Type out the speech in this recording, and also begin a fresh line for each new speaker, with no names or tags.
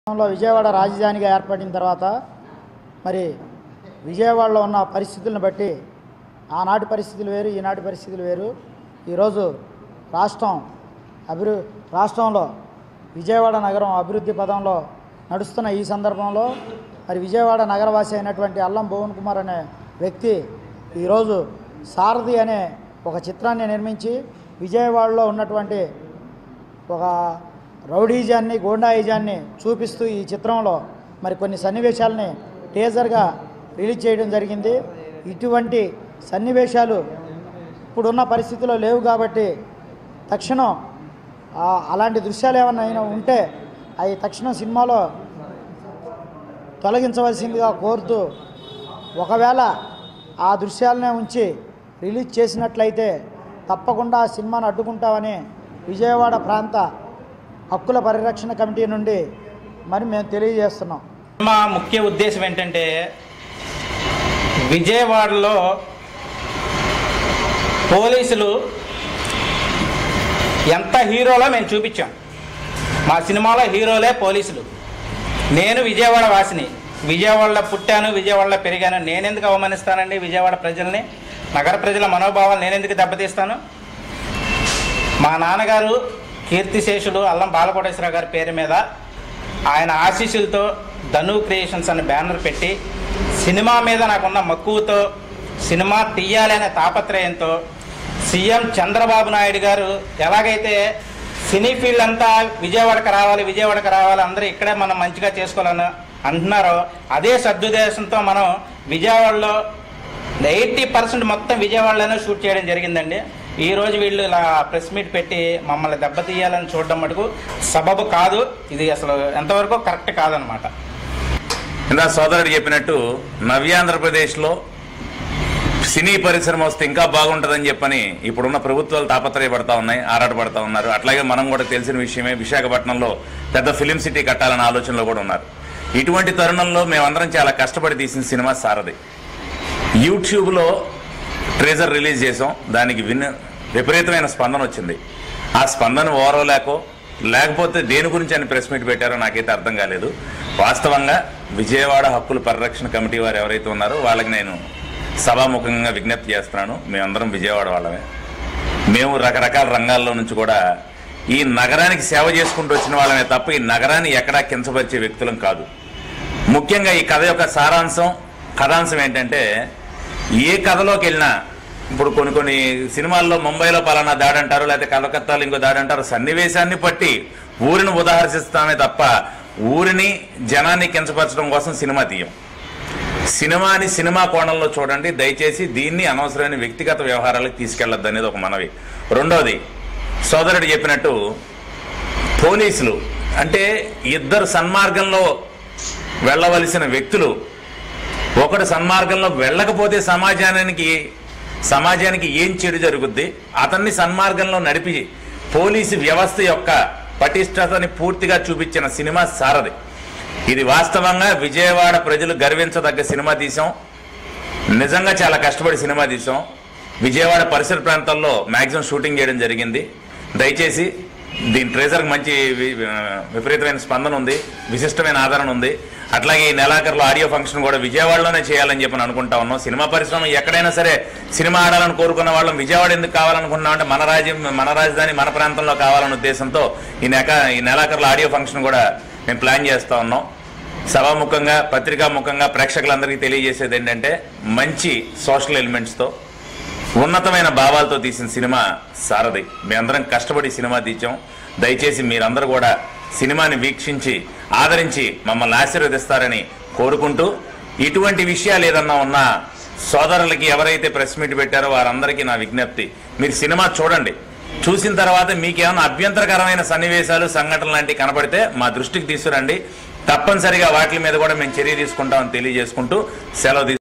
లో విజయవాడ రాజధానిగా ఏర్పడిన తర్వాత మరి విజయవాడలో ఉన్న పరిస్థితులను బట్టి ఆనాటి పరిస్థితులు వేరు ఈనాటి పరిస్థితులు వేరు ఈరోజు రాష్ట్రం అభివృ రాష్ట్రంలో విజయవాడ నగరం అభివృద్ధి పదంలో నడుస్తున్న ఈ సందర్భంలో మరి విజయవాడ నగరవాసి అయినటువంటి అల్లం భువన్ కుమార్ అనే వ్యక్తి ఈరోజు సారథి అనే ఒక చిత్రాన్ని నిర్మించి విజయవాడలో ఉన్నటువంటి ఒక రౌడీజాన్ని గోండాయిజాన్ని చూపిస్తూ ఈ చిత్రంలో మరి కొన్ని సన్నివేశాలని టేజర్గా రిలీజ్ చేయడం జరిగింది ఇటువంటి సన్నివేశాలు ఇప్పుడున్న పరిస్థితిలో లేవు కాబట్టి తక్షణం ఆ, అలాంటి దృశ్యాలు ఏమైనా అయినా ఉంటే అవి తక్షణం సినిమాలో తొలగించవలసిందిగా కోరుతూ ఒకవేళ ఆ దృశ్యాలనే ఉంచి రిలీజ్ చేసినట్లయితే తప్పకుండా ఆ సినిమాను అడ్డుకుంటామని విజయవాడ ప్రాంత హక్కుల పరిరక్షణ కమిటీ నుండి మరి మేము తెలియజేస్తున్నాం
మా ముఖ్య ఉద్దేశం ఏంటంటే విజయవాడలో పోలీసులు ఎంత హీరోలో మేము చూపించాం మా సినిమాలో హీరోలే పోలీసులు నేను విజయవాడ వాసిని విజయవాడలో పుట్టాను విజయవాడలో పెరిగాను నేనెందుకు అవమానిస్తానండి విజయవాడ ప్రజల్ని నగర ప్రజల మనోభావాలు నేనెందుకు దెబ్బతీస్తాను మా నాన్నగారు కీర్తిశేషుడు అల్లం బాలకోటేశ్వరరావు గారి పేరు మీద ఆయన ఆశీస్సులతో ధను క్రియేషన్స్ అనే బ్యానర్ పెట్టి సినిమా మీద నాకున్న మక్కువతో సినిమా తీయాలి అనే తాపత్రయంతో సీఎం చంద్రబాబు నాయుడు గారు ఎలాగైతే సినీ ఫీల్డ్ అంతా విజయవాడకు రావాలి విజయవాడకు రావాలి అందరూ ఇక్కడే మనం మంచిగా చేసుకోవాలని అంటున్నారో అదే సద్దుదేశంతో మనం విజయవాడలో ఎయిటీ పర్సెంట్ మొత్తం విజయవాడలోనే షూట్ చేయడం జరిగిందండి ఈ రోజు వీళ్ళు ఇలా ప్రెస్ మీట్ పెట్టి మమ్మల్ని దెబ్బతీయాలని చూడడం మటుకు సబబు కాదు ఇది అసలు ఎంతవరకు కరెక్ట్ కాదనమాట
ఇందా సోదరుడు చెప్పినట్టు నవ్యాంధ్రప్రదేశ్లో సినీ పరిశ్రమ వస్తే ఇంకా బాగుంటుందని చెప్పని ఇప్పుడున్న ప్రభుత్వాలు తాపత్రయపడతా ఉన్నాయి ఆరాటపడతా ఉన్నారు అట్లాగే మనం కూడా తెలిసిన విషయమే విశాఖపట్నంలో పెద్ద ఫిలిం సిటీ కట్టాలన్న ఆలోచనలో కూడా ఉన్నారు ఇటువంటి తరుణంలో మేమందరం చాలా కష్టపడి తీసిన సినిమా సారథి యూట్యూబ్లో ట్రేజర్ రిలీజ్ చేసాం దానికి విన్ విపరీతమైన స్పందన వచ్చింది ఆ స్పందన ఓరవలేకో లేకపోతే దేని గురించి అని ప్రెస్ మీట్ పెట్టారో నాకైతే అర్థం కాలేదు వాస్తవంగా విజయవాడ హక్కుల పరిరక్షణ కమిటీ వారు ఎవరైతే ఉన్నారో వాళ్ళకి నేను సభాముఖంగా విజ్ఞప్తి చేస్తున్నాను మేమందరం విజయవాడ వాళ్ళమే మేము రకరకాల రంగాల్లో నుంచి కూడా ఈ నగరానికి సేవ చేసుకుంటూ వచ్చిన వాళ్ళమే తప్ప ఈ నగరాన్ని ఎక్కడా కించపరిచే వ్యక్తులం కాదు ముఖ్యంగా ఈ కథ యొక్క సారాంశం కథాంశం ఏంటంటే ఏ కథలోకి వెళ్ళినా ఇప్పుడు కొన్ని కొన్ని సినిమాల్లో ముంబైలో పలానా దాడి అంటారు లేకపోతే కలకత్తాలో ఇంకో దాడి అంటారు సన్నివేశాన్ని బట్టి ఊరిని ఉదాహరిస్తామే తప్ప ఊరిని జనాన్ని కించపరచడం కోసం సినిమా తీయం సినిమాని సినిమా కోణంలో చూడండి దయచేసి దీన్ని అనవసరమైన వ్యక్తిగత వ్యవహారాలకు తీసుకెళ్లొద్దు అనేది ఒక మనవి రెండోది సోదరుడు చెప్పినట్టు పోలీసులు అంటే ఇద్దరు సన్మార్గంలో వెళ్ళవలసిన వ్యక్తులు ఒకడు సన్మార్గంలో వెళ్ళకపోతే సమాజానికి సమాజానికి ఏం చెడు జరుగుద్ది అతన్ని సన్మార్గంలో నడిపి పోలీసు వ్యవస్థ యొక్క పటిష్టతని పూర్తిగా చూపించిన సినిమా సారథి ఇది వాస్తవంగా విజయవాడ ప్రజలు గర్వించదగ్గ సినిమా తీసాం నిజంగా చాలా కష్టపడి సినిమా తీసాం విజయవాడ పరిసర ప్రాంతాల్లో మ్యాక్సిమం షూటింగ్ చేయడం జరిగింది దయచేసి దీని ట్రేజర్కి మంచి వి- విపరీతమైన స్పందన ఉంది విశిష్టమైన ఆదరణ ఉంది అట్లాగే ఈ నెలాఖరులో ఆడియో ఫంక్షన్ కూడా విజయవాడలోనే చేయాలని చెప్పి అనుకుంటా ఉన్నాం సినిమా పరిశ్రమ ఎక్కడైనా సరే సినిమా ఆడాలని కోరుకున్న వాళ్ళం విజయవాడ ఎందుకు కావాలనుకుంటున్నాం అంటే మన రాజ్యం మన రాజధాని మన ప్రాంతంలో కావాలన్న ఉద్దేశంతో ఈ నెక ఈ నెలాఖరులో ఆడియో ఫంక్షన్ కూడా మేము ప్లాన్ చేస్తా ఉన్నాం సభాముఖంగా పత్రికాముఖంగా ప్రేక్షకులందరికీ తెలియజేసేది ఏంటంటే మంచి సోషల్ ఎలిమెంట్స్తో ఉన్నతమైన భావాలతో తీసిన సినిమా సారథి మేమందరం కష్టపడి సినిమా తీర్చాం దయచేసి మీరందరూ కూడా సినిమాని వీక్షించి ఆదరించి మమ్మల్ని ఆశీర్వదిస్తారని కోరుకుంటూ ఇటువంటి విషయాలు ఏదన్నా ఉన్నా సోదరులకి ఎవరైతే ప్రెస్ మీట్ పెట్టారో వారందరికీ నా విజ్ఞప్తి మీరు సినిమా చూడండి చూసిన తర్వాత మీకేమైనా అభ్యంతరకరమైన సన్నివేశాలు సంఘటనలు లాంటివి కనపడితే మా దృష్టికి తీసుకురండి తప్పనిసరిగా వాటి మీద కూడా మేము చర్య తీసుకుంటామని తెలియజేసుకుంటూ సెలవు తీసుకుంటాం